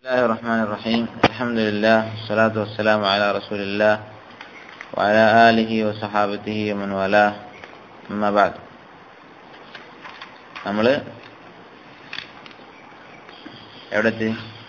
بسم الله الرحمن الرحيم الحمد لله والصلاة والسلام على رسول الله وعلى آله وصحابته ومن والاه أما بعد നമ്മൾ എവിടെത്തി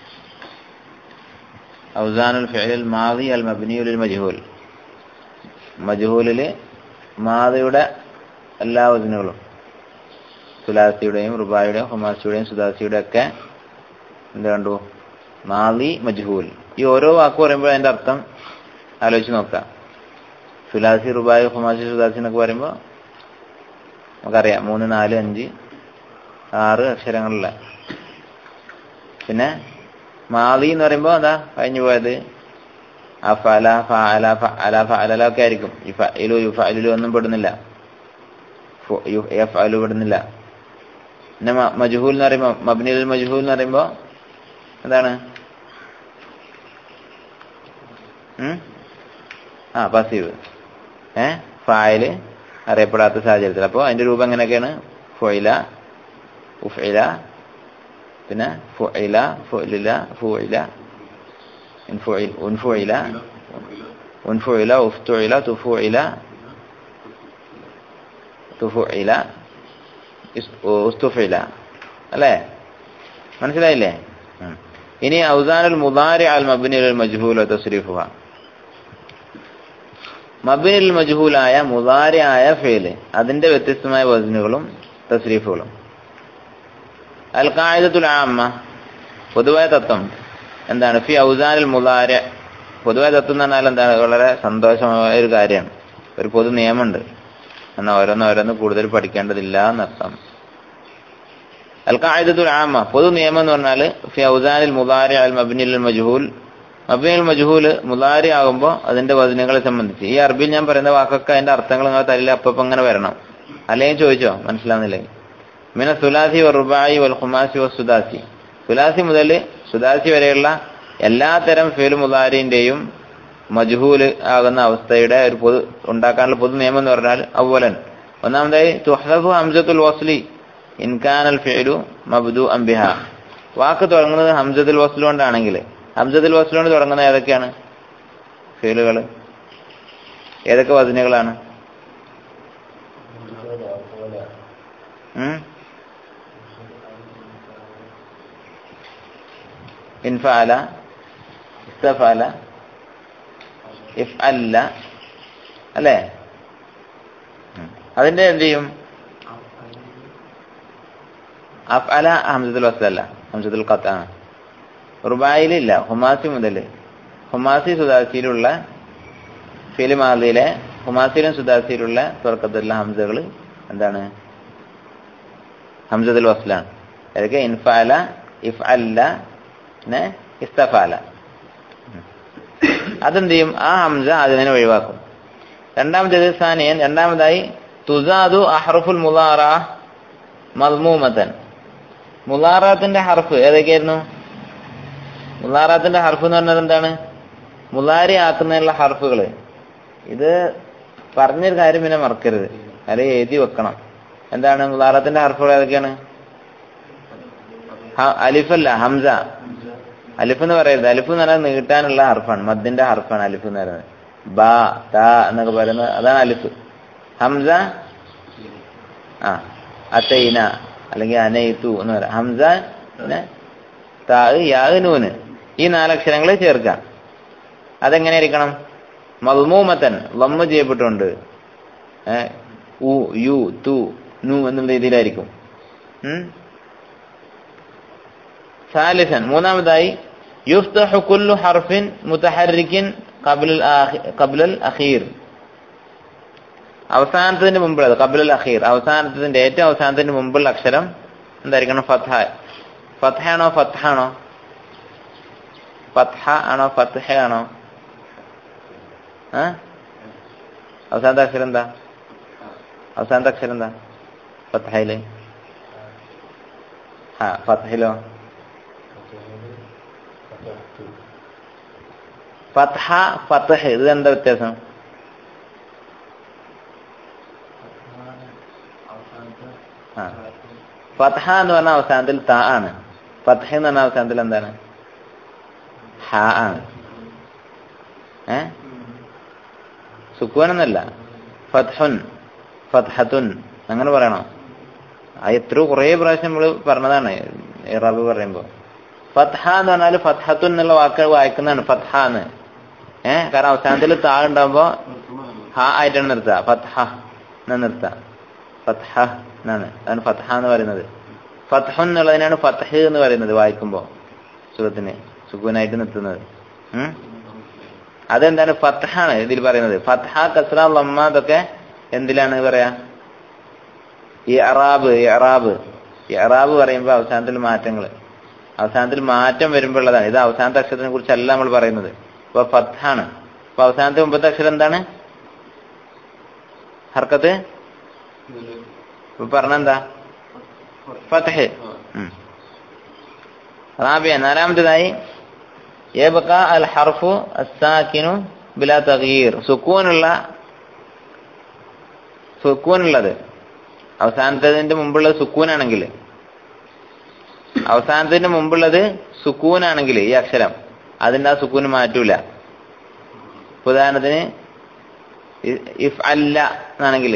ഔസാനുൽ ഫിഅലിൽ മാദി അൽ മബ്നിയുൽ മജ്ഹൂൽ മജ്ഹൂലില് മാദിയുടെ എല്ലാ വചനങ്ങളും സുലാസിയുടെയും റുബായുടെയും ഹുമാസിയുടെയും സുദാസിയുടെയും ഒക്കെ എന്ത് കണ്ടു മാലി മജ്ഹൂൽ ഈ ഓരോ വാക്ക് പറയുമ്പോൾ അതിന്റെ അർത്ഥം ആലോചിച്ച് നോക്കാം സുലാസി റുബായ് ഹുമാസി സുദാസി എന്നൊക്കെ പറയുമ്പോൾ നമുക്കറിയാം മൂന്ന് നാല് അഞ്ച് ആറ് അക്ഷരങ്ങളില്ല പിന്നെ മാലി എന്ന് പറയുമ്പോൾ എന്താ കഴിഞ്ഞു പോയത് അഫല ഫഅല ഫഅല ഫഅല ഒക്കെ ആയിരിക്കും ഇഫഅലു യുഫഅലു ഒന്നും പെടുന്നില്ല യഫ്അലു പെടുന്നില്ല പിന്നെ മജ്ഹൂൽ എന്ന് പറയുമ്പോൾ മബ്നിൽ മജ്ഹൂൽ എന്ന് പറയുമ്പോൾ എന്താണ് ആ പസീവ് ഏ ഫായല് അറിയപ്പെടാത്ത സാഹചര്യത്തിൽ അപ്പോൾ അതിന്റെ രൂപം എങ്ങനെയൊക്കെയാണ് ഫൊയില ഉഫില പിന്നെ ഫുഇല ഫുഇല ഫുഇല ഉൻഫുഇല ഉൻഫുഇല ഉഫ്തുഇല തുഫുഇല തുഫുഇല ഉസ്തുഫില അല്ലേ മനസ്സിലായില്ലേ ഇനി ഔസാനുൽ മുദാരി അൽ മബ്നിൽ മജ്ഹൂൽ തസ്രീഫുഹ മബ്നിൽ മജ്ഹൂലായ മുദാരി ആയ ഫേല് അതിന്റെ വ്യത്യസ്തമായ വസനുകളും തസ്രീഫുകളും അൽ ഖായിദത്തുൽ ആമ്മ പൊതുവായ തത്വം എന്താണ് ഫി ഔസാനുൽ മുദാരി പൊതുവായ തത്വം എന്ന് പറഞ്ഞാൽ എന്താണ് വളരെ സന്തോഷമായ ഒരു കാര്യമാണ് ഒരു പൊതു നിയമമുണ്ട് എന്നാൽ ഓരോന്ന് ഓരോന്ന് കൂടുതൽ പഠിക്കേണ്ടതില്ല എന്നർത്ഥം അൽ ഖായിദത്തുൽ ആമ്മ പൊതു നിയമം എന്ന് പറഞ്ഞാൽ ഫി ഔസാനിൽ മുദാരി അൽ മബ്നിൽ മജ്ഹൂൽ മബ്നിൽ മജ്ഹൂൽ മുദാരി ആകുമ്പോൾ അതിന്റെ വചനങ്ങളെ സംബന്ധിച്ച് ഈ അറബിയിൽ ഞാൻ പറയുന്ന വാക്കൊക്കെ അതിന്റെ അർത്ഥങ്ങൾ നിങ്ങൾ തലയിൽ അപ്പം അങ്ങനെ വരണം അല്ലെങ്കിൽ ചോദിച്ചോ മനസ്സിലാവുന്നില്ലേ മിന സുലാസി വ റുബായി വൽ ഖുമാസി വ സുദാസി സുലാസി മുതൽ സുദാസി വരെയുള്ള എല്ലാത്തരം ഫേൽ മുദാരിന്റെയും മജ്ഹൂൽ ആകുന്ന അവസ്ഥയുടെ ഒരു പൊതു ഉണ്ടാക്കാനുള്ള പൊതു നിയമം എന്ന് പറഞ്ഞാൽ അവലൻ ഒന്നാമതായി തുഹ്ലഫു ഹംസത്തുൽ വസ്ലി ഇൻകാനൽ ഫിഅലു മബ്ദു അംബിഹ വാക്ക് തുടങ്ങുന്നത് ഹംസത്തുൽ വസ്ലു കൊണ്ടാണെങ്കിൽ ഹംസത്തുൽ വസ്ലു കൊണ്ട് തുടങ്ങുന്ന ഏതൊക്കെയാണ് ഫീലുകൾ ഏതൊക്കെ വചനകളാണ് ഇൻഫാല ഇസ്തഫാല ഇഫ് അല്ല അല്ലേ അതിന്റെ എന്ത് ചെയ്യും അഫ്അല ഹംസത്തുൽ വസ്ലല്ല ഹംസത്തുൽ ഖത്താണ് റുബായിലില്ല ഹുമാസി മുതൽ ഹുമാസി സുദാസിയിലുള്ള ഫിലിമാദിയിലെ ഹുമാസിയിലും സുദാസിയിലുള്ള തുറക്കത്തിലുള്ള ഹംസകൾ എന്താണ് ഹംസത്തുൽ വസ്ലാണ് അതൊക്കെ ഇൻഫാല ഇഫ് അല്ല പിന്നെ ഇസ്തഫാല അതെന്ത് ചെയ്യും ആ ഹംസ അതിനെ ഒഴിവാക്കും രണ്ടാമത്തേത് സാനിയൻ രണ്ടാമതായി തുസാദു അഹ്റഫുൽ മുലാറ മദ്മൂമത്തൻ മുലാറാത്തിന്റെ ഹർഫ് ഏതൊക്കെയായിരുന്നു മുലാറാത്തിന്റെ ഹർഫ് എന്ന് പറഞ്ഞത് എന്താണ് മുലാരി ആക്കുന്നതിനുള്ള ഹർഫുകൾ ഇത് പറഞ്ഞൊരു കാര്യം പിന്നെ മറക്കരുത് അല്ലെങ്കിൽ എഴുതി വെക്കണം എന്താണ് മുലാറാത്തിന്റെ ഹർഫുകൾ ഏതൊക്കെയാണ് അലിഫല്ല ഹംസ അലിഫ് എന്ന് പറയരുത് അലിഫ് എന്ന് പറഞ്ഞാൽ നീട്ടാനുള്ള ഹർഫാണ് മദ്ദിന്റെ ഹർഫാണ് അലിഫ് എന്ന് പറയുന്നത് ബ ത എന്നൊക്കെ പറയുന്നത് അതാണ് അലിഫ് ഹംസ ആ അത്തൈന അല്ലെങ്കിൽ അനയിത്തു എന്ന് പറയാം ഹംസ പിന്നെ താ യാ നൂന് ഈ നാലക്ഷരങ്ങൾ ചേർക്കാം അതെങ്ങനെ ഇരിക്കണം മൽമൂമത്തൻ ലമ്മ ചെയ്യപ്പെട്ടുണ്ട് ഉ യു തു നു എന്നുള്ള രീതിയിലായിരിക്കും സാലിസൻ മൂന്നാമതായി യുഫ്തഹു കുല്ലു ഹർഫിൻ മുതഹരിക്കിൻ കബുൽ അഖീർ അവസാനത്തിന്റെ മുമ്പുള്ളത് കബുൽ അഖീർ അവസാനത്തിന്റെ ഏറ്റവും അവസാനത്തിന്റെ മുമ്പുള്ള അക്ഷരം എന്തായിരിക്കണം ഫത്ഹ ഫത്ഹ ആണോ ഫത്ഹ ആണോ ഫത്ഹ ആണോ ഫത്ഹ ആണോ അവസാനത്തെ അക്ഷരം എന്താ അവസാനത്തെ അക്ഷരം എന്താ ഫത്ഹയില് ഹാ ഫത്ഹയിലോ ഫത്ഹ ഫത്ഹ് ഇത് എന്താ വ്യത്യാസം ആ ഫത്ഹ എന്ന് പറഞ്ഞ അവസാനത്തിൽ ത ആണ് ഫത്ഹ എന്ന് പറഞ്ഞ അവസാനത്തിൽ എന്താണ് ഹ ആണ് ഏ സുക്കൂനൊന്നല്ല ഫത്ഹുൻ ഫത്ഹത്തുൻ അങ്ങനെ പറയണോ ആ എത്രയോ കുറേ പ്രാവശ്യം നമ്മൾ പറഞ്ഞതാണ് ഇറാബ് പറയുമ്പോ ഫത്ഹ എന്ന് പറഞ്ഞാൽ ഫത്ഹത്തുൻ എന്നുള്ള വാക്ക് വായിക്കുന്നതാണ് ഫത്ഹ എന്ന് ഏഹ് കാരണം അവസാനത്തിൽ താ ഉണ്ടാകുമ്പോ ഹ ആയിട്ടാണ് നിർത്തുക ഫത്ഹ എന്ന് നിർത്തുക ഫത്ഹ എന്നാണ് അതാണ് ഫത്ഹ എന്ന് പറയുന്നത് ഫത്ഹ എന്നുള്ളതിനാണ് ഫത്ഹ് എന്ന് പറയുന്നത് വായിക്കുമ്പോ സുഖത്തിന് സുഖൂനായിട്ട് നിർത്തുന്നത് ഉം അതെന്താണ് ഫത്ഹാണ് ഇതിൽ പറയുന്നത് ഫത്ഹ കസ്ര ലമ്മ അതൊക്കെ എന്തിലാണ് പറയാ ഈ അറാബ് ഇറാബ് ഇറാബ് പറയുമ്പോൾ അവസാനത്തിൽ മാറ്റങ്ങൾ അവസാനത്തിൽ മാറ്റം വരുമ്പോഴുള്ളതാണ് ഇത് അവസാനത്തെ അക്ഷരത്തിനെ കുറിച്ചല്ല നമ്മൾ പറയുന്നത് അപ്പൊ ഫത്ഹാണ് അപ്പൊ അവസാനത്തെ മുമ്പത്തെ അക്ഷരം എന്താണ് ഹർക്കത്ത് ഇപ്പൊ പറഞ്ഞെന്താ ഫത്ഹ് ഉം. റാബിയ നാലാമത്തേതായി യബ്ക അൽ ഹർഫു അസ്സാക്കിനു ബിലാ തഗീർ സുക്കൂനുള്ള സുക്കൂനുള്ളത് അവസാനത്തതിന്റെ മുമ്പുള്ളത് സുക്കൂനാണെങ്കിൽ അവസാനത്തിന് മുമ്പുള്ളത് സുക്കൂനാണെങ്കിൽ ഈ അക്ഷരം അതിന്റെ ആ സുക്കൂന് മാറ്റൂല ഇപ്പൊ ഉദാഹരണത്തിന് ഇ- ഇഫ് അല്ല എന്നാണെങ്കിൽ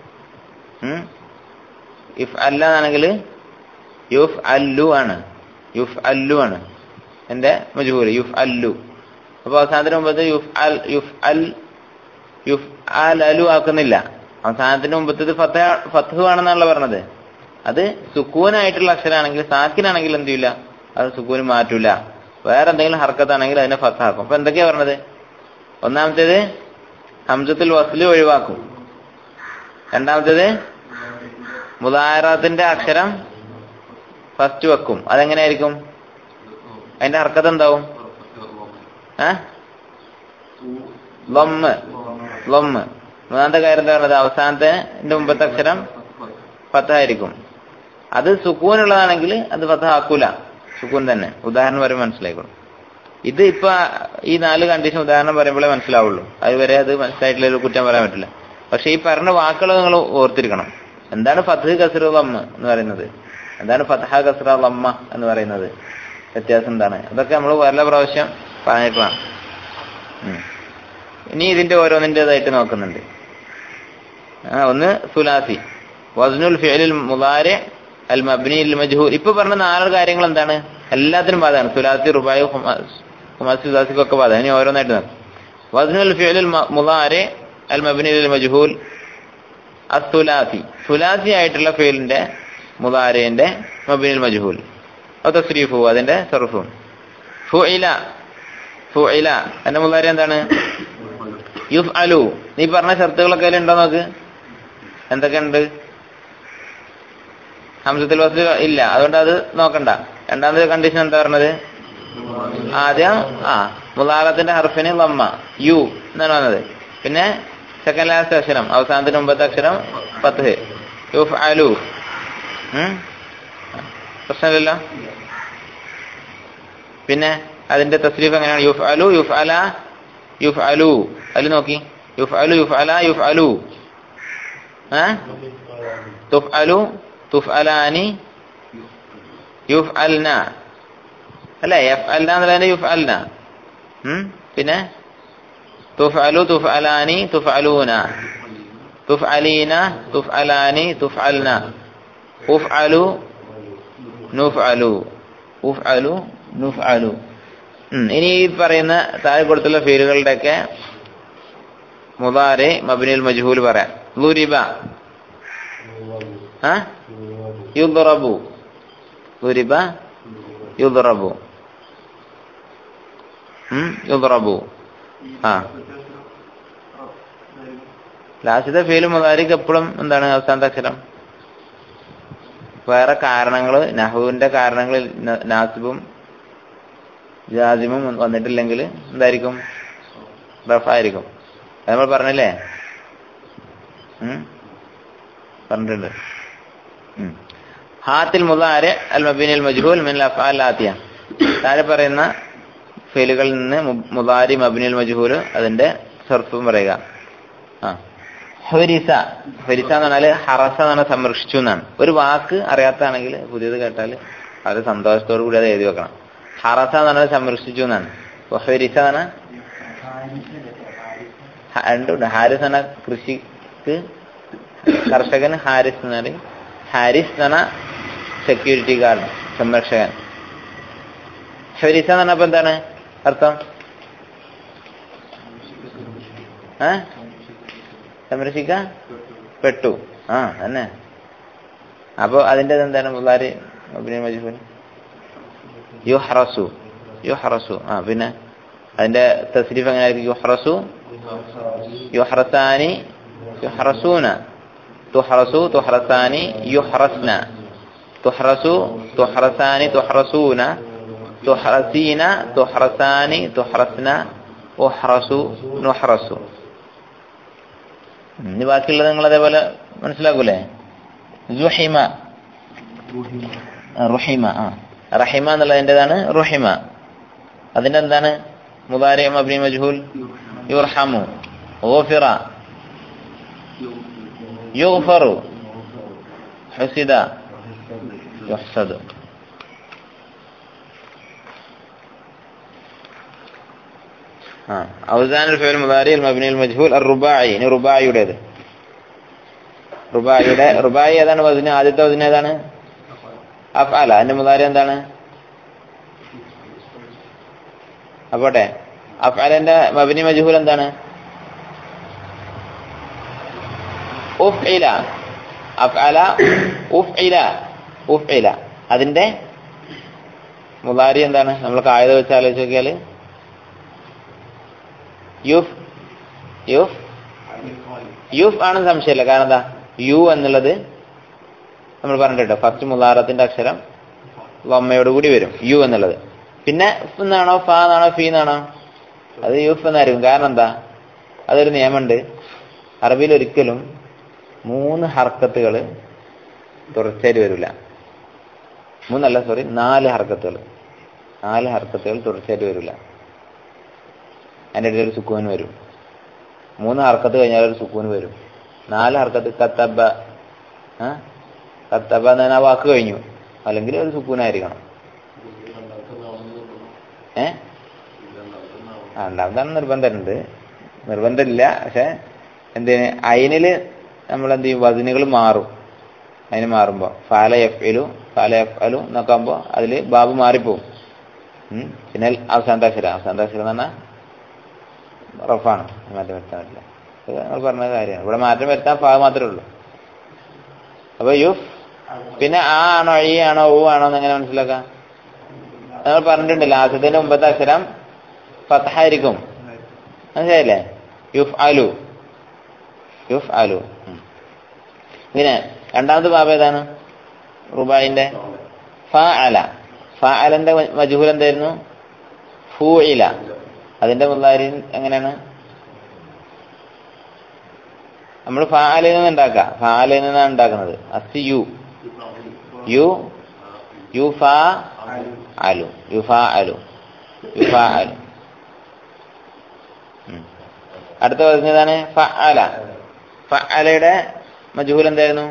ഇഫ് അല്ല എന്നാണെങ്കിൽ യുഫ് അല്ലു ആണ് യുഫ് അല്ലു ആണ് എന്റെ മജൂര് യുഫ് അല്ലു അപ്പൊ അവസാനത്തിന് മുമ്പത്തെ യുഫ് അൽ യുഫ് അൽ യുഫ് അൽ അലു ആക്കുന്നില്ല അവസാനത്തിന് മുമ്പത്തേത് ഫത്ത ഫത്ത് ആണെന്നാണല്ലോ പറഞ്ഞത് അത് സുക്കൂനായിട്ടുള്ള അക്ഷരമാണെങ്കിൽ സാക്കിനാണെങ്കിൽ എന്ത് ചെയ്യില്ല അത് സുക്കൂന് മാറ്റൂല വേറെ എന്തെങ്കിലും ഹർക്കത്താണെങ്കിൽ അതിനെ ഫത്താക്കും അപ്പൊ എന്തൊക്കെയാ പറഞ്ഞത് ഒന്നാമത്തേത് ഹംസത്തിൽ വസ്ലി ഒഴിവാക്കും രണ്ടാമത്തേത് മുതാറാത്തിന്റെ അക്ഷരം ഫസ്റ്റ് വെക്കും അതെങ്ങനെയായിരിക്കും അതിന്റെ ഹർക്കത്ത് എന്താവും ഏ ലൊമ്മ് ലൊമ്മ് മൂന്നാമത്തെ കാര്യം എന്താ പറയുന്നത് അവസാനത്തെ മുമ്പത്തെ അക്ഷരം ഫത്തായിരിക്കും അത് സുക്കൂനുള്ളതാണെങ്കിൽ അത് ഫത്ത ആക്കൂല സുക്കൂൻ തന്നെ ഉദാഹരണം വരെ മനസ്സിലായിക്കോളും ഇത് ഇപ്പൊ ഈ നാല് കണ്ടീഷൻ ഉദാഹരണം പറയുമ്പോഴേ മനസ്സിലാവുള്ളൂ അതുവരെ അത് മനസ്സിലായിട്ടില്ല ഒരു കുറ്റം പറയാൻ പറ്റില്ല പക്ഷെ ഈ പറഞ്ഞ വാക്കുകൾ നിങ്ങൾ ഓർത്തിരിക്കണം എന്താണ് ഫത്ത് കസറ ലമ്മ എന്ന് പറയുന്നത് എന്താണ് ഫതഹ കസറ ലമ്മ എന്ന് പറയുന്നത് വ്യത്യാസം എന്താണ് അതൊക്കെ നമ്മൾ പല പ്രാവശ്യം പറഞ്ഞിട്ടാണ് ഇനി ഇതിന്റെ ഓരോന്നിൻ്റെതായിട്ട് നോക്കുന്നുണ്ട് ആ, ഒന്ന് സുലാസി വസ്നുൽ ഫിഅലിൽ മുദാരി അൽ മബ്നി അൽ മജ്ഹൂൽ ഇപ്പൊ പറഞ്ഞ നാല് കാര്യങ്ങൾ എന്താണ് എല്ലാത്തിനും ബാധകമാണ് സുലാസി റുബായി ഹുമാസി സുലാസിക്കൊക്കെ ബാധ ഇനി ഓരോന്നായിട്ട് നോക്കാം വസ്നുൽ ഫിഅലിൽ മുദാരി അൽ മബ്നി അൽ മജ്ഹൂൽ അസുലാസി സുലാസി ആയിട്ടുള്ള ഫീലിന്റെ മുദാരിന്റെ മബ്നി അൽ മജ്ഹൂൽ അത് തസ്രീഫു അതിന്റെ സർഫും ഫുഇല ഫുഇല അതിന്റെ മുദാരി എന്താണ് യുഫ് അലു നീ പറഞ്ഞ ഷർത്തുകളൊക്കെ അതിൽ ഉണ്ടോ നോക്ക് എന്തൊക്കെയുണ്ട് ഹംസത്തിൽ വസ്തു ഇല്ല അതുകൊണ്ട് അത് നോക്കണ്ട രണ്ടാമത്തെ കണ്ടീഷൻ എന്താ പറഞ്ഞത് ആദ്യം ആ മുലാലത്തിന്റെ ഹർഫിന് ലമ്മ യു എന്നാണ് വന്നത് പിന്നെ സെക്കൻഡ് ലാസ്റ്റ് അക്ഷരം അവസാനത്തിന് മുമ്പത്തെ അക്ഷരം പത്ത് യുഫ് അലു ഉം? പ്രശ്നമില്ലല്ലോ പിന്നെ അതിന്റെ തസ്രീഫ് എങ്ങനെയാണ് യുഫ് അലു യുഫ് അല യുഫ് അലു അതിൽ നോക്കി യുഫ് അലു യുഫ് അല യുഫ് അലു തുഫ് അലു തുഫ് അലാനി യുഫ് അൽന അല്ലെ എഫ് അൽന എന്നുള്ളതിന്റെ യുഫ് അൽന ഉം? പിന്നെ തുഫ് അലു തുഫ് അലാനി തുഫ് അലൂന തുഫ് അലീന തുഫ് അലാനി തുഫ് അൽന ഉഫ് അലു നുഫ് അലു ഉഫ് അലു നുഫ് അലു ഉം. ഇനി ഈ പറയുന്ന താഴെ കൊടുത്തുള്ള ഫീലുകളുടെയൊക്കെ മുതാരെ മബിനുൽ മജ്ഹൂൽ പറയാം ലുരിബ ആ യുദ്റബു ലുരിബ യുദ്റബു ഉം യുദ്റബു ആ ലാസ്റ്റത്തെ ഫീല് മുതാരിക്ക് എപ്പോഴും എന്താണ് അവസാനത്തെ അക്ഷരം വേറെ കാരണങ്ങൾ നഹുവിന്റെ കാരണങ്ങളിൽ ന- നാസിബും ജാസിമും വന്നിട്ടില്ലെങ്കിൽ എന്തായിരിക്കും റഫായിരിക്കും അത് നമ്മൾ പറഞ്ഞില്ലേ ഉം? പറഞ്ഞിട്ടുണ്ട് ഉം. ഹാത്തിൽ മുതാരെ അൽ മബീൻ മജ്ഹൂൽ മിൻ അഫ്ആൽ ആത്തിയ താഴെ പറയുന്ന ഫെയിലുകളിൽ നിന്ന് മു- മുതാരി മബിനുൽ മജ്ഹൂൽ അതിന്റെ സർഫും പറയുക ആ ഹൊരിസ ഹൊരിസ എന്ന് പറഞ്ഞാല് ഹറസ എന്ന് പറഞ്ഞാൽ സംരക്ഷിച്ചു എന്നാണ് ഒരു വാക്ക് അറിയാത്താണെങ്കിൽ പുതിയത് കേട്ടാൽ അത് സന്തോഷത്തോടു കൂടി അത് എഴുതി വെക്കണം ഹറസ എന്ന് പറഞ്ഞാൽ സംരക്ഷിച്ചു എന്നാണ് വഹരിസ എന്നാണ് ഹ- രണ്ടുണ്ട് ഹാരിസ് എന്ന കൃഷിക്ക് കർഷകൻ ഹാരിസ് എന്ന് പറയും ഹാരിസ് എന്ന സെക്യൂരിറ്റി ഗാർഡ് സംരക്ഷകൻ ഹരിസ എന്ന് പറഞ്ഞപ്പോ എന്താണ് അർത്ഥം ഏ സംരക്ഷിക്ക പെട്ടു ആ തന്നെ അപ്പൊ അതിന്റെ എന്താണ് മുതാരി മബ്നി മജ്ഹൂൽ യുഹ്റസു യുഹ്റസു ആ പിന്നെ അതിന്റെ തസ്രീഫ് എങ്ങനെയായിരിക്കും യുഹ്റസു യുഹ്റസാനി യുഹ്റസൂന തുഹ്റസു തുഹ്റസാനി യുഹ്റസ്ന തുഹ്റസു തുഹ്റസാനി തുഹ്റസൂന തുഹ്റസീന തുഹ്റസാനി തുഹ്റസ്ന ഉഹ്റസു നുഹ്റസു ഇനി ബാക്കിയുള്ളത് നിങ്ങൾ അതേപോലെ മനസ്സിലാക്കൂലേ ജുഹിമ ആ, റുഹിമ ആ റഹിമ എന്നുള്ളതിൻ്റെതാണ് റുഹിമ അതിന്റെ എന്താണ് മുതാരി മബ്നി മജ്ഹൂൽ യുർഹമു ഓഫിറ യുഗ്ഫറു ഹുസിദ യുഹ്സദു ആ ഔസാനുൽ ഫിഅൽ മുതാരി അൽ മബ്നി അൽ മജ്ഹൂൽ അർ റുബായി ഇനി റുബായിയുടേത് റുബായിയുടെ റുബായി ഏതാണ് വസ്ന് ആദ്യത്തെ വസ്ന് ഏതാണ് അഫ്അല അതിന്റെ മുതാരി എന്താണ് അപ്പോട്ടെ അഫ്അലിന്റെ മബ്നി മജ്ഹൂൽ എന്താണ് ഉഫ്ഇല അഫ്അല ഉഫ്ഇല ഉഫ്ഇല അതിന്റെ മുതാരി എന്താണ് നമ്മൾ കായത വെച്ച് ആലോചിച്ച് നോക്കിയാല് യുഫ് യുഫ് യുഫ് ആണ് സംശയമില്ല കാരണം എന്താ യു എന്നുള്ളത് നമ്മൾ പറഞ്ഞിട്ടോ ഫസ്റ്റ് മുതാറത്തിന്റെ അക്ഷരം വമ്മയോട് കൂടി വരും യു എന്നുള്ളത് പിന്നെ ഫ് എന്നാണോ ഫ എന്നാണോ ഫീ എന്നാണോ അത് യുഫ് എന്നായിരിക്കും കാരണം എന്താ അതൊരു നിയമമുണ്ട് അറബിയിൽ ഒരിക്കലും മൂന്ന് ഹർക്കത്തുകൾ തുടർച്ചയായിട്ട് വരില്ല മൂന്നല്ല സോറി നാല് ഹർക്കത്തുകൾ നാല് ഹർക്കത്തുകൾ തുടർച്ചയായിട്ട് വരില്ല അതിൻ്റെ ഇടയിൽ ഒരു സുക്കൂന് വരും മൂന്ന് ഹർക്കത്ത് കഴിഞ്ഞാൽ ഒരു സുക്കൂന് വരും നാല് ഹർക്കത്ത് കത്തബ ആ കത്തബ എന്ന് പറഞ്ഞാൽ ആ വാക്ക് കഴിഞ്ഞു അല്ലെങ്കിൽ ഒരു സുക്കൂനായിരിക്കണം ഏ ആ രണ്ടാമതാണ് നിർബന്ധമുണ്ട് നിർബന്ധമില്ല പക്ഷെ എന്തിന് അയിനില് നമ്മൾ എന്ത് ചെയ്യും വചനുകൾ മാറും അതിന് മാറുമ്പോ ഫാല എഫ് എലു ഫാല എഫ് അലു എന്നൊക്കെ ആകുമ്പോ അതില് ബാബു മാറിപ്പോവും ഉം. പിന്നെ അവസാനത്തെ അക്ഷരം അവസാനത്തെ അക്ഷരം എന്ന് പറഞ്ഞാൽ റഫാണ് മാറ്റം വരുത്താൻ പറ്റില്ല ഇത് നിങ്ങൾ പറഞ്ഞ കാര്യമാണ് ഇവിടെ മാറ്റം വരുത്താൻ ഫാ മാത്രമേ ഉള്ളൂ അപ്പൊ യുഫ് പിന്നെ ആ ആണോ ഈ ആണോ ഊ ആണോ എന്ന് എങ്ങനെ മനസ്സിലാക്കാം നമ്മൾ പറഞ്ഞിട്ടുണ്ട് ലാസ്റ്റത്തിന്റെ മുമ്പത്തെ അക്ഷരം ഫത്തായിരിക്കും മനസ്സിലായില്ലേ യുഫ് അലു യുഫ് അലു ഉം. പിന്നെ രണ്ടാമത്തെ ബാബ ഏതാണ് റുബായിന്റെ ഫ അല ഫ അലന്റെ മജുഹുൽ എന്തായിരുന്നു ഫൂ ഇല അതിന്റെ മുല്ലാരി എങ്ങനെയാണ് നമ്മൾ ഫാലിൽ നിന്ന് ഉണ്ടാക്കാം ഫാലിൽ നിന്നാണ് ഉണ്ടാക്കുന്നത് അസ് യു യു യു ഫാ അലു യു ഫാ അലു യു ഫാ അലു ഉം. അടുത്ത പറഞ്ഞതാണ് ഫ അല ഫ അലയുടെ മജുഹുൽ എന്തായിരുന്നു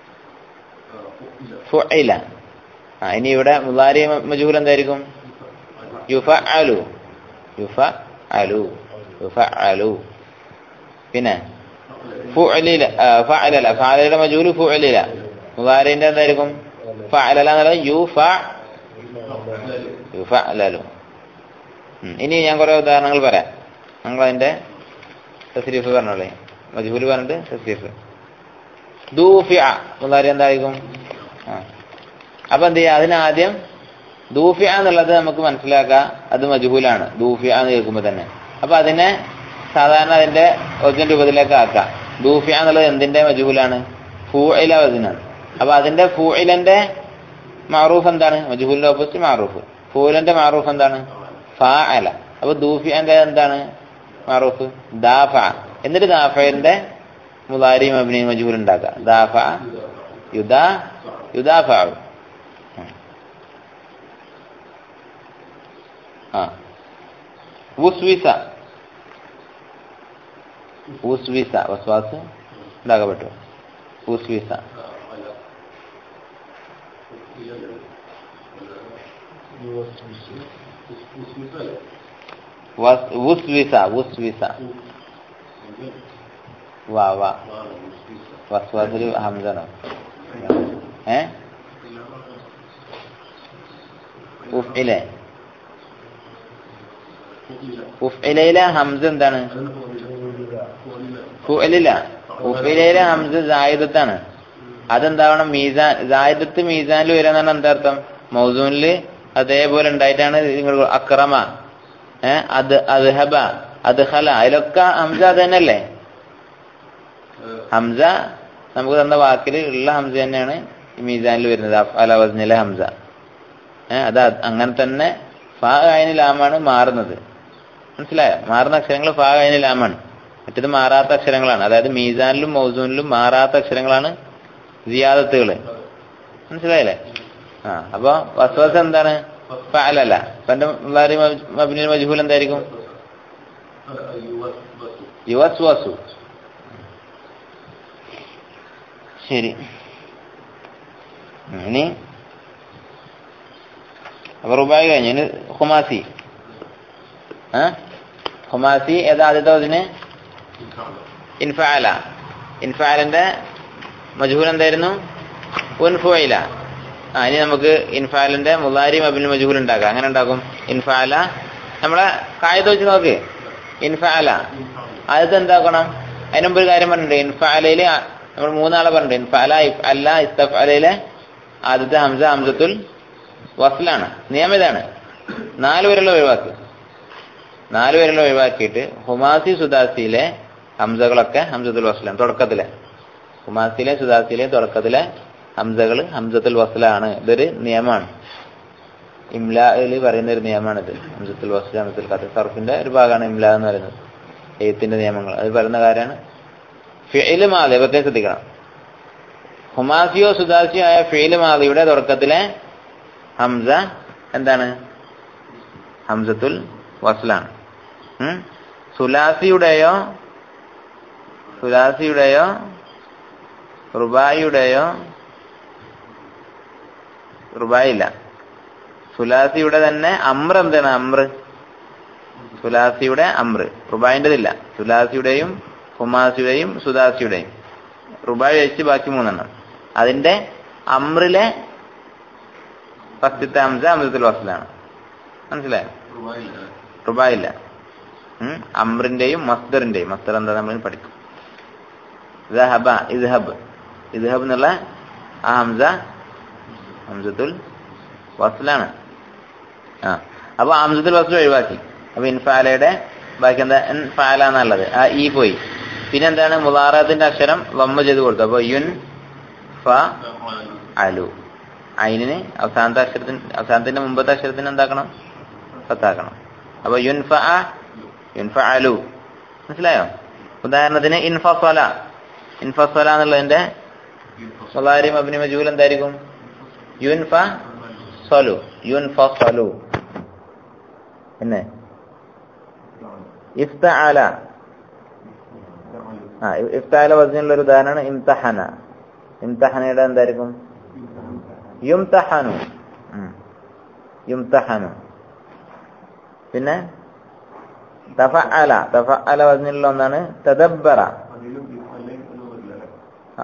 ഫുഇല ആ ഇനി ഇവിടെ മുലാരി മജുഹുൽ എന്തായിരിക്കും യുഫ അലു യുഫ അലു യുഫ അലു പിന്നെ ഫുഅലില ഫഅലല ഫഅലയുടെ മജൂല് ഫുഅലില മുദാരിന്റെ എന്തായിരിക്കും ഫഅലല എന്നുള്ളത് യുഫ യുഫഅലലു ഉം. ഇനി ഞാൻ കുറെ ഉദാഹരണങ്ങൾ പറയാം നിങ്ങൾ അതിന്റെ തസ്രീഫ് പറഞ്ഞോളേ മജൂല് പറഞ്ഞിട്ട് തസ്രീഫ് ദൂഫിഅ മുദാരി എന്തായിരിക്കും ആ അപ്പൊ എന്ത് ചെയ്യാ അതിനാദ്യം ദൂഫിയ എന്നുള്ളത് നമുക്ക് മനസ്സിലാക്കാം അത് മജുഹൂലാണ് ദൂഫിയ എന്ന് കേൾക്കുമ്പോൾ തന്നെ അപ്പൊ അതിനെ സാധാരണ അതിന്റെ ഒറിജിനൽ രൂപത്തിലേക്ക് ആക്കാം ദൂഫിയ എന്നുള്ളത് എന്തിന്റെ മജുഹൂലാണ് ഫൂഇല വചനാണ് അപ്പൊ അതിന്റെ ഫൂഇലന്റെ മാറൂഫ് എന്താണ് മജുഹൂലിന്റെ ഓപ്പോസിറ്റ് മാറൂഫ് ഫൂലന്റെ മാറൂഫ് എന്താണ് ഫാ അല അപ്പൊ ദൂഫിയന്റെ എന്താണ് മാറൂഫ് ദാഫ എന്നിട്ട് ദാഫയുടെ മുതാരി മബിനി മജുഹൂൽ ഉണ്ടാക്കുക ദാഫ യുദാ യുദാഫാവും ആ ഉസ്വിസ ഉസ്വിസ വസ്വാസ് ഉണ്ടാകപ്പെട്ടു ഉസ്വിസ വസ് വുസ്വിസ വുസ്വിസ വാ വാ വസ്വാസിൽ ഹംസനോ ഏ ഉഫ്ഇലെ ഉഫ്ഇലയിലെ ഹംസ എന്താണ് ഫുഅലില്ല ഉഫ്ഇലയിലെ ഹംസ സായുധത്താണ് അതെന്താവണം മീസാൻ സായുധത്ത് മീസാനിൽ വരാന്നാണ് എന്താ അർത്ഥം മൗസൂനില് അതേപോലെ ഉണ്ടായിട്ടാണ് നിങ്ങൾ അക്രമ ഏ അത് അദ്ഹബ അദ്ഹല അതിലൊക്കെ ഹംസ അത് തന്നെയല്ലേ ഹംസ നമുക്ക് തന്ന വാക്കിൽ ഉള്ള ഹംസ തന്നെയാണ് ഈ മീസാനിൽ വരുന്നത് അല വസ്നിലെ ഹംസ ഏഹ് അത് അങ്ങനെ തന്നെ ഫാ ആയന് ലാമാണ് മാറുന്നത് മനസ്സിലായോ മാറുന്ന അക്ഷരങ്ങൾ ഫാ ആയന് ലാമാണ് മറ്റത് മാറാത്ത അക്ഷരങ്ങളാണ് അതായത് മീസാനിലും മൗസൂനിലും മാറാത്ത അക്ഷരങ്ങളാണ് സിയാദത്തുകൾ മനസ്സിലായില്ലേ ആ അപ്പൊ വസ്വസ എന്താണ് ഫഅലല്ല അപ്പൊ എന്റെ മബിനിൽ മജ്ഹൂൽ എന്തായിരിക്കും യുവസ് വസു ശരി ഇനി അപ്പൊ റുബായി കഴിഞ്ഞു ഇനി ഹുമാസി ആ ഹുമാസി ഏതാ ആദ്യത്തെ അതിന് ഇൻഫാല ഇൻഫാലിന്റെ മജൂൽ എന്തായിരുന്നു ഉൻഫുയില ആ ഇനി നമുക്ക് ഇൻഫാലിന്റെ മുലാരി മബിൻ മജൂൽ ഉണ്ടാക്കാം അങ്ങനെ ഉണ്ടാക്കും ഇൻഫാല നമ്മളെ കായത വെച്ച് നോക്ക് ഇൻഫാല ആദ്യത്തെ എന്താക്കണം അതിന് മുമ്പ് ഒരു കാര്യം പറഞ്ഞിട്ടുണ്ട് ഇൻഫാലയില് നമ്മൾ മൂന്നാളെ പറഞ്ഞിട്ടുണ്ട് ഇൻഫാല ഇഫ് അല്ല ഇസ്തഫ് അലയിലെ ആദ്യത്തെ ഹംസ ഹംസത്തുൽ വസ്ലാണ് നിയമം ഇതാണ് നാല് പേരുള്ള ഒഴിവാക്കി നാല് പേരുള്ള ഒഴിവാക്കിയിട്ട് ഹുമാസി സുദാസിയിലെ ഹംസകളൊക്കെ ഹംസത്തുൽ വസ്ലാണ് തുടക്കത്തിലെ ഹുമാസിയിലെ സുദാസിയിലെ തുടക്കത്തിലെ ഹംസകൾ ഹംസത്തുൽ വസ്ലാണ് ഇതൊരു നിയമമാണ് ഇംലായിൽ പറയുന്ന ഒരു നിയമമാണിത് ഹംസത്തുൽ വസ്ല ഹംസത്തുൽ ഖത്ത് സർഫിന്റെ ഒരു ഭാഗമാണ് ഇംല എന്ന് പറയുന്നത് എഴുത്തിന്റെ നിയമങ്ങൾ അത് പറയുന്ന കാര്യമാണ് ഫിഇല് മാതി പ്രത്യേകം ശ്രദ്ധിക്കണം ഹുമാസിയോ സുദാസിയോ ആയ ഫിഇല് മാതിയുടെ തുടക്കത്തിലെ ഹംസ എന്താണ് ഹംസത്തുൽ വസ്ലാണ് ഉം? സുലാസിയുടെയോ സുലാസിയുടെയോ റുബായിയുടെയോ റുബായില്ല സുലാസിയുടെ തന്നെ അമ്ര എന്താണ് അമ്ര സുലാസിയുടെ അമ്ര റുബായിൻ്റെതില്ല സുലാസിയുടെയും ഹുമാസിയുടെയും സുദാസിയുടെയും റുബായി വെച്ച് ബാക്കി മൂന്നെണ്ണം അതിന്റെ അമ്രിലെ ഫസ്റ്റത്തെ ഹംസ ഹംസത്തുൽ വസ്ലാണ് മനസ്സിലായോ റുബായില്ല ഉം? അമ്രിന്റെയും മസ്ദറിന്റെയും മസ്ദർ എന്താ നമ്മൾ പഠിക്കും ഇദ്ഹബ ഇദ്ഹബ് ഇദ്ഹബ് എന്നുള്ള ആ ഹംസ ഹംസത്തുൽ വസ്ലാണ് ആ അപ്പൊ ഹംസത്തുൽ വസ്ൽ ഒഴിവാക്കി അപ്പൊ ഇൻഫാലയുടെ ബാക്കി എന്താ ഇൻഫാല എന്നുള്ളത് ആ ഈ പോയി പിന്നെ എന്താണ് മുലാറത്തിന്റെ അക്ഷരം വമ്മ ചെയ്ത് കൊടുത്തു അപ്പൊ യുൻ ഫ അലു അയിനിന് അവസാനത്തെ അക്ഷരത്തിന് അവസാനത്തിന്റെ മുമ്പത്തെ അക്ഷരത്തിന് എന്താക്കണം ഫത്താക്കണം അപ്പൊ യുൻഫ യുൻഫ അലു മനസ്സിലായോ ഉദാഹരണത്തിന് ഇൻഫസല ഇൻഫസല എന്നുള്ളതിന്റെ സ്വകാര്യം അഭിനയ മജൂൽ എന്തായിരിക്കും യുൻഫ സലു യുൻഫ സലു പിന്നെ ഇഫ്തഅല ആ ഇഫ്താല വസ്നുള്ള ഒരു ഉദാഹരണമാണ് ഇംതഹന ഇംതഹനയുടെ എന്തായിരിക്കും യുംതഹനു ഉം. യുംതഹനു പിന്നെ തഫഅല തഫഅല വസ്നുള്ള ഒന്നാണ് തദബ്ബറ ആ.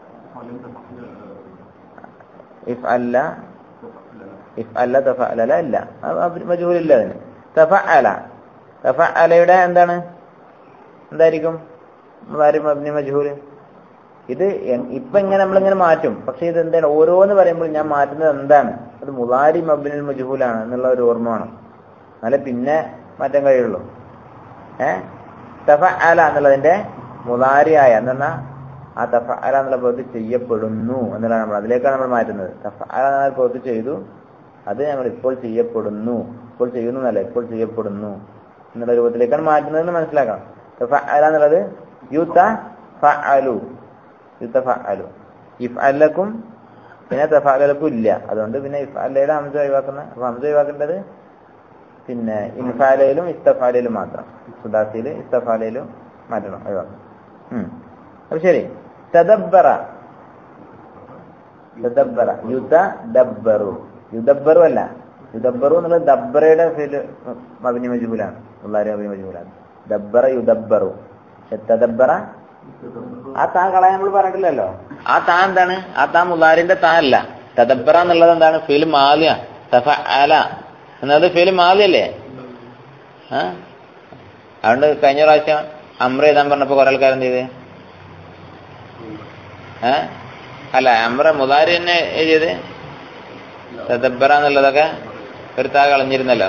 ഇഫ് അല്ല ഇഫ് അല്ല തഫഅല ഇല്ല മജൂലില്ല അതിന് തഫഅല തഫഅലയുടെ എന്താണ് എന്തായിരിക്കും മുതാരിഫ് മബ്നി മജ്ഹൂല് ഇത് എ- ഇപ്പൊ ഇങ്ങനെ നമ്മളിങ്ങനെ മാറ്റും പക്ഷെ ഇത് എന്താണ് ഓരോന്ന് പറയുമ്പോൾ ഞാൻ മാറ്റുന്നത് എന്താണ് അത് മുതാരി മബ്നിൽ മജ്ഹൂലാണ് എന്നുള്ള ഒരു ഓർമ്മ വേണം എന്നാലേ പിന്നെ മാറ്റാൻ കഴിയുള്ളൂ ഏ തഫ അല എന്നുള്ളതിന്റെ മുതാരിയായ എന്ന് പറഞ്ഞാൽ ആ തഫ അല എന്നുള്ള പ്രവൃത്തി ചെയ്യപ്പെടുന്നു എന്നുള്ളതാണ് നമ്മൾ അതിലേക്കാണ് നമ്മൾ മാറ്റുന്നത് തഫ അല എന്നുള്ള പ്രവൃത്തി ചെയ്തു അത് ഞങ്ങൾ ഇപ്പോൾ ചെയ്യപ്പെടുന്നു ഇപ്പോൾ ചെയ്യുന്നു എന്നല്ല ഇപ്പോൾ ചെയ്യപ്പെടുന്നു എന്നുള്ള രൂപത്തിലേക്കാണ് മാറ്റുന്നതെന്ന് മനസ്സിലാക്കണം തഫ അല എന്നുള്ളത് യുത്ത ഫഅലു യുത്ത ഫഅലു ഇഫ് അല്ലക്കും പിന്നെ തഫഅലക്കും ഇല്ല അതുകൊണ്ട് പിന്നെ ഇഫ് അല്ലയുടെ ഹംസ ഒഴിവാക്കുന്ന അപ്പൊ ഹംസ ഒഴിവാക്കേണ്ടത് പിന്നെ ഇൻഫാലയിലും ഇസ്തഫാലയിലും മാത്രം സുദാസിയിൽ ഇസ്തഫാലയിലും മാറ്റണം ഒഴിവാക്കണം ഉം. അപ്പൊ ശരി തദബ്ബറ തദബ്ബറ യുദ്ധ ദബ്ബറു യുദബ്ബറു അല്ല യുദബ്ബറു എന്നുള്ളത് ദബ്ബറയുടെ ഫിൽ മബിനി മജുബുലാണ് മുല്ലാരി മബിനി മജുബുലാണ് ദബ്ബറ യുദബ്ബറു തദബ്ബറ ആ താ കളയാൻ നമ്മൾ പറഞ്ഞിട്ടില്ലല്ലോ ആ താ എന്താണ് ആ താ മുല്ലാരിന്റെ താ അല്ല തദബ്ബറ എന്നുള്ളത് എന്താണ് ഫിൽ മാലിയ തഫ അല എന്നത് ഫിൽ മാലിയല്ലേ ആ അതുകൊണ്ട് കഴിഞ്ഞ പ്രാവശ്യം അമ്ര എഴുതാൻ പറഞ്ഞപ്പോ കുറെ ആൾക്കാർ എന്ത് ചെയ്ത് ഏ അല്ല അമ്ര മുതാരി തന്നെ എഴുതിയത് തദബ്ബറ എന്നുള്ളതൊക്കെ ഒരു താ കളഞ്ഞിരുന്നല്ലോ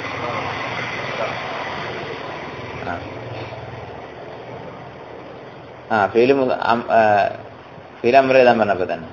ആ. ആ ഫീല് മുത- അം- ആ, ഫീല് അമ്ര എഴുതാൻ പറഞ്ഞപ്പോ തന്നെ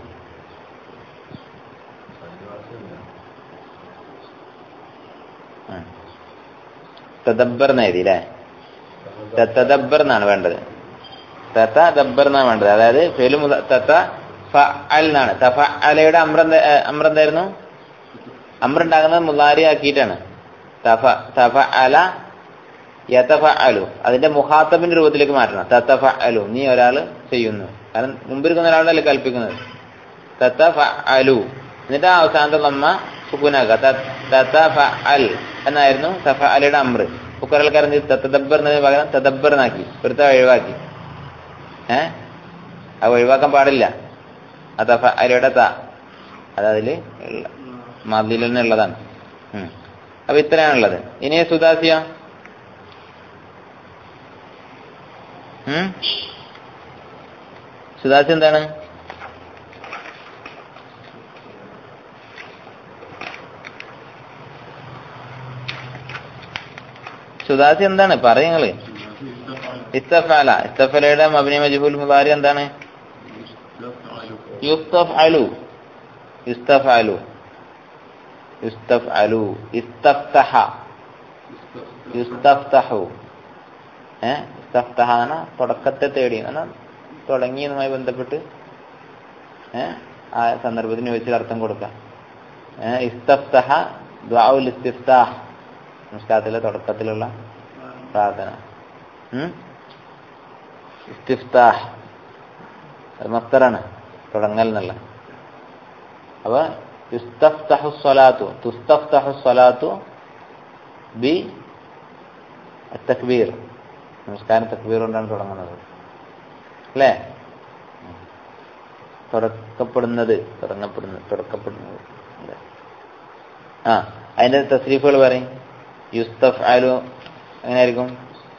ആ. തദബ്ബർ എന്ന് എഴുതി അല്ലേ തത്തദബ്ബർ എന്നാണ് വേണ്ടത് തത്ത ദബ്ബർ എന്നാണ് വേണ്ടത് അതായത് ഫെലു മുത തത്ത ഫ അൽ എന്നാണ് തഫ അലയുടെ അമ്ര അമ്ര എന്തായിരുന്നു അമ്ര ഉണ്ടാകുന്നത് മുലാരി ആക്കിയിട്ടാണ് തഫ തഫ അല യതഫ അലു അതിന്റെ മുഹാത്തബിന്റെ രൂപത്തിലേക്ക് മാറ്റണം തത്തഫ അലു നീ ഒരാൾ ചെയ്യുന്നു കാരണം മുമ്പിരിക്കുന്ന ഒരാളല്ലേ കൽപ്പിക്കുന്നത് തത്തഫ അലു എന്നിട്ട് ആ അവസാനത്തെ നമ്മ സുക്കുനാക്കുക തത്തഫ അൽ എന്നായിരുന്നു തഫ അലയുടെ അമ്ര കുക്കറൽക്കാരൻ തത്തദബ്ബർ എന്നതിന് പകരം തദബ്ബർ എന്നാക്കി ഒരുത്ത ഒഴിവാക്കി ഏ അത് ഒഴിവാക്കാൻ പാടില്ല ആ തഫ അലയുടെ ത അത് അതില് മതിൽ തന്നെ ഉള്ളതാണ് ഉം. അപ്പൊ ഇത്രയാണുള്ളത് ഇനി സുദാസിയ ഉം സുദാസി എന്താണ് സുദാസി എന്താണ് പറയുങ്ങള് ഇസ്തഫാല ഇസ്തഫലയുടെ മബിനി മജ്ഹൂൽ മുബാരി എന്താണ് യുസ്തഫ് അലു യുസ്തഫ് അലു യുസ്തഫ് അലു ഇസ്തഫ്തഹ യുസ്തഫ്തഹു ഏ ഇസ്തഫ്തഹ എന്ന തുടക്കത്തെ തേടി എന്നാ തുടങ്ങിയതുമായി ബന്ധപ്പെട്ട് ഏ ആ സന്ദർഭത്തിന് വെച്ച് അർത്ഥം കൊടുക്കാം ഏ ഇസ്തഫ്തഹ ദ്വാഉൽ ഇസ്തിഫ്താഹ് നമസ്കാരത്തിലെ തുടക്കത്തിലുള്ള പ്രാർത്ഥന ഉം? ഇസ്തിഫ്താഹ് അത് മസ്തറാണ് തുടങ്ങൽ എന്നുള്ള അപ്പൊ യുസ്തഫ്തഹു സ്വലാത്തു തുസ്തഫ്തഹു സ്വലാത്തു ബി തക്ബീർ നമസ്കാരം തക്ബീർ കൊണ്ടാണ് തുടങ്ങുന്നത് അല്ലേ തുടക്കപ്പെടുന്നത് തുടങ്ങപ്പെടുന്നത് തുടക്കപ്പെടുന്നത് അല്ലേ? ആ അതിന്റെ തസ്രീഫുകൾ പറയും യുസ്തഫ് ആലു എങ്ങനെയായിരിക്കും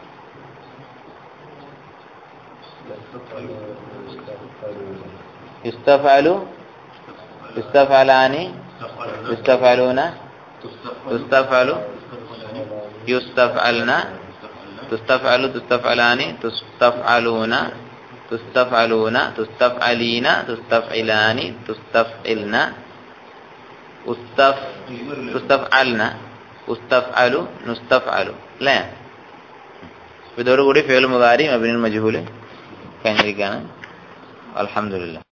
യുസ്തഫാലു യുസ്തഫാലാനി യുസ്തഫാലൂന തുസ്തഫാലു യുസ്തഫഅൽന തുസ്തഫഅലു തുസ്തഫഅലാനി തുസ്തഫഅലൂന തുസ്തഫഅലൂന തുസ്തഫഅലീന തുസ്തഫഇലാനി തുസ്തഫഇൽന ഉസ്തഫ് തുസ്തഫഅൽന ഉസ്തഫഅലു നുസ്തഫഅലു അല്ലേ ഇതോടുകൂടി ഫേൽ മുതാരി അബിനുൽ മജ്ഹൂല് കഴിഞ്ഞിരിക്കുകയാണ് അൽഹംദുലില്ലാ